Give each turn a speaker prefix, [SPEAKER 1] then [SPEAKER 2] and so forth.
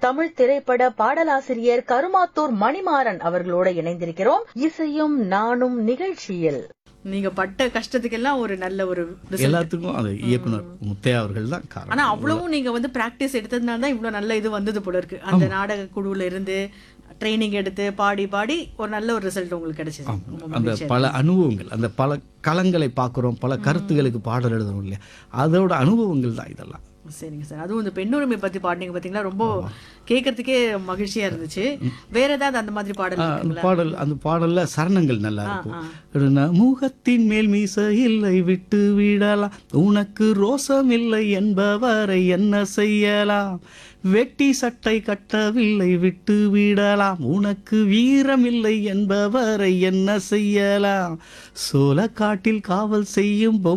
[SPEAKER 1] தமிழ் திரைப்பட பாடலாசிரியர் கருமாத்தூர் மணிமாறன் அவர்களோட இணைந்திருக்கிறோம் இசையும் நானும் நிகழ்ச்சியில்
[SPEAKER 2] நீங்க பட்ட கஷ்டத்துக்கெல்லாம் ஒரு நல்ல ஒரு result.
[SPEAKER 3] எல்லாத்துக்கும் அது இயக்குனர் முத்தையா அவர்கள் தான்
[SPEAKER 2] ஆனா
[SPEAKER 3] காரணம்
[SPEAKER 2] அவ்வளவும் நீங்க வந்து பிராக்டிஸ் எடுத்ததுனால தான் இவ்வளவு நல்ல இது வந்தது போல இருக்கு அந்த நாடக குழுவுல இருந்து ட்ரைனிங் எடுத்து பாடி பாடி ஒரு நல்ல ஒரு ரிசல்ட் உங்களுக்கு கிடைச்சது ரொம்ப
[SPEAKER 3] அந்த
[SPEAKER 2] மகிழ்ச்சியா
[SPEAKER 3] பல அனுபவங்கள் அந்த பல களங்களை பார்க்குறோம் பல கருத்துகளுக்கு பாடல் எழுதுறோம் இல்லையா அதோட அனுபவங்கள் தான் இதெல்லாம்
[SPEAKER 2] சரிங்க சார் அதுவும் இந்த பெண்ணுரிமை பத்தி பாடினீங்க பாத்தீங்களா ரொம்ப கேட்கறதுக்கே மகிழ்ச்சியா இருந்துச்சு வேற ஏதாவது அந்த மாதிரி பாடல்
[SPEAKER 3] ஆ, அந்த
[SPEAKER 2] இருக்குங்களா?
[SPEAKER 3] பாடல் அந்த பாடல்ல சரணங்கள் நல்லா இருக்கும் முகத்தின் மேல் மீச இல்லை விட்டு விடலாம் உனக்கு ரோசம் இல்லை என்பவரை என்ன செய்யலாம் வெட்டி சட்டை கட்டவில்லை விட்டு விடலாம் உனக்கு வீரம் இல்லை என்பவரை என்ன செய்யலாம் சோளக்காட்டில் காவல் செய்யும் பொம்மை